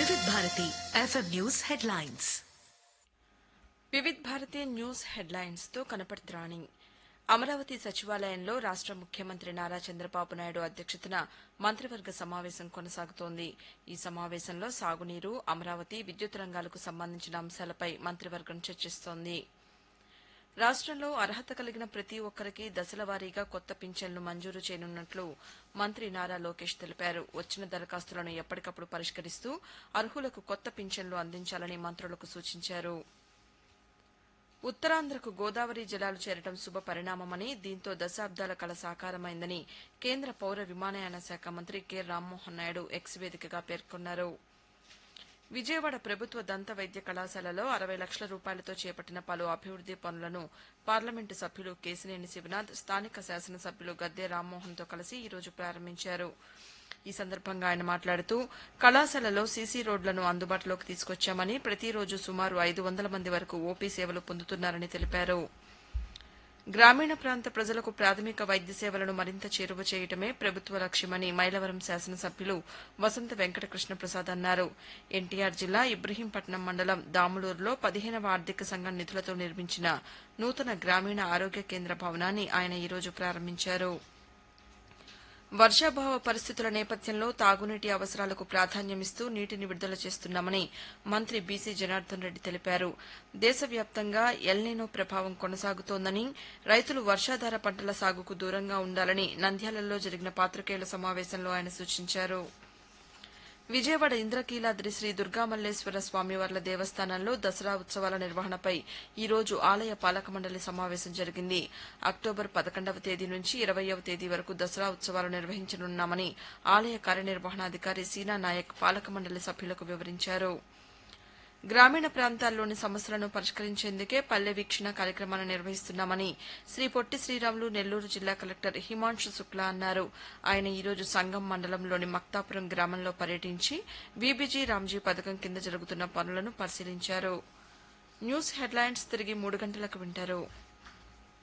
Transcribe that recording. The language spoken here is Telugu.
వివిధ Bharati FM news headlines Vividh Bharati news headlines తో కనపడుతురాణి అమరావతి సచివాలయంలో రాష్ట ముఖ్యమంత్రి నారా చంద్రబాబు నాయుడు అధ్యక్షతన మంత్రివర్గ సమావేశం కొనసాగుతోంది ఈ సమావేశంలో సాగునీరు అమరావతి విద్యుత్ రంగాలకు సంబంధించిన అంశాలపై మంత్రివర్గం చర్చిస్తోంది రాష్ట్రంలో అర్హత కలిగిన ప్రతి ఒక్కరికి దశల వారీగా కొత్త పింఛన్లు మంజూరు చేయనున్నట్లు మంత్రి నారా లోకేష్ తెలిపారు వచ్చిన దరఖాస్తులను ఎప్పటికప్పుడు పరిష్కరిస్తూ అర్హులకు కొత్త పింఛన్లు అందించాలని మంత్రులకు సూచించారు ఉత్తరాంధ్రకు గోదావరి జలాలు చేరడం శుభ పరిణామమని దీంతో దశాబ్దాల కల సాకారమైందని కేంద్ర పౌర విమానయాన శాఖ మంత్రి కె రామ్మోహన్ నాయుడు ఎక్స్ వేదికగా పేర్కొన్నారు విజయవాడ ప్రభుత్వ దంత వైద్య కళాశాలలో అరవై లక్షల రూపాయలతో చేపట్టిన పలు అభివృద్ది పనులను పార్లమెంటు సభ్యులు కేసినేని శివనాథ్ స్థానిక శాసనసభ్యులు గద్దె రామ్మోహన్తో కలిసి ఈ రోజు ప్రారంభించారు ఈ సందర్భంగా ఆయన మాట్లాడుతూ కళాశాలలో సీసీ రోడ్లను అందుబాటులోకి తీసుకొచ్చామని ప్రతిరోజు సుమారు ఐదు వందల మంది వరకు ఓపీ సేవలు పొందుతున్నారని తెలిపారు గ్రామీణ ప్రాంత ప్రజలకు ప్రాథమిక వైద్య సేవలను మరింత చేరువ చేయటమే ప్రభుత్వ లక్ష్యమని మైలవరం శాసనసభ్యులు వసంత వెంకటకృష్ణ ప్రసాద్ అన్నారు ఎన్టీఆర్ జిల్లా ఇబ్రహీంపట్నం మండలం దాములూరులో పదిహేనవ ఆర్థిక సంఘం నిధులతో నిర్మించిన నూతన గ్రామీణ ఆరోగ్య కేంద్ర భవనాన్ని ఆయన ఈ రోజు ప్రారంభించారు వర్షాభావ పరిస్థితుల నేపథ్యంలో తాగునీటి అవసరాలకు ప్రాధాన్యమిస్తూ నీటిని విడుదల చేస్తున్నామని మంత్రి బీసీ జనార్దన్ రెడ్డి తెలిపారు దేశవ్యాప్తంగా ఎల్నీనో ప్రభావం కొనసాగుతోందని రైతులు వర్షాధార పంటల సాగుకు దూరంగా ఉండాలని నంద్యాలలో జరిగిన పాత్రికేయుల సమావేశంలో ఆయన సూచించారు విజయవాడ ఇంద్రకీలాద్రి శ్రీ దుర్గామల్లేశ్వర స్వామివార్ల దేవస్థానంలో దసరా ఉత్సవాల నిర్వహణపై ఈ రోజు ఆలయ పాలక మండలి సమావేశం జరిగింది అక్టోబర్ పదకొండవ తేదీ నుంచి ఇరవయవ తేదీ వరకు దసరా ఉత్సవాలు నిర్వహించనున్నామని ఆలయ కార్యనిర్వహణాధికారి సీనా నాయక్ పాలక మండలి సభ్యులకు వివరించారు గ్రామీణ ప్రాంతాల్లోని సమస్యలను పరిష్కరించేందుకే పల్లె వీక్షణ కార్యక్రమాన్ని నిర్వహిస్తున్నామని శ్రీ పొట్టి శ్రీరాములు నెల్లూరు జిల్లా కలెక్టర్ హిమాంశు శుక్లా అన్నారు ఆయన ఈ రోజు సంగం మండలంలోని మక్తాపురం గ్రామంలో పర్యటించి వీబీజీ రామ్జీ పథకం కింద జరుగుతున్న పనులను పరిశీలించారు న్యూస్ హెడ్లైన్స్ తిరిగి మూడు గంటలకు వింటారు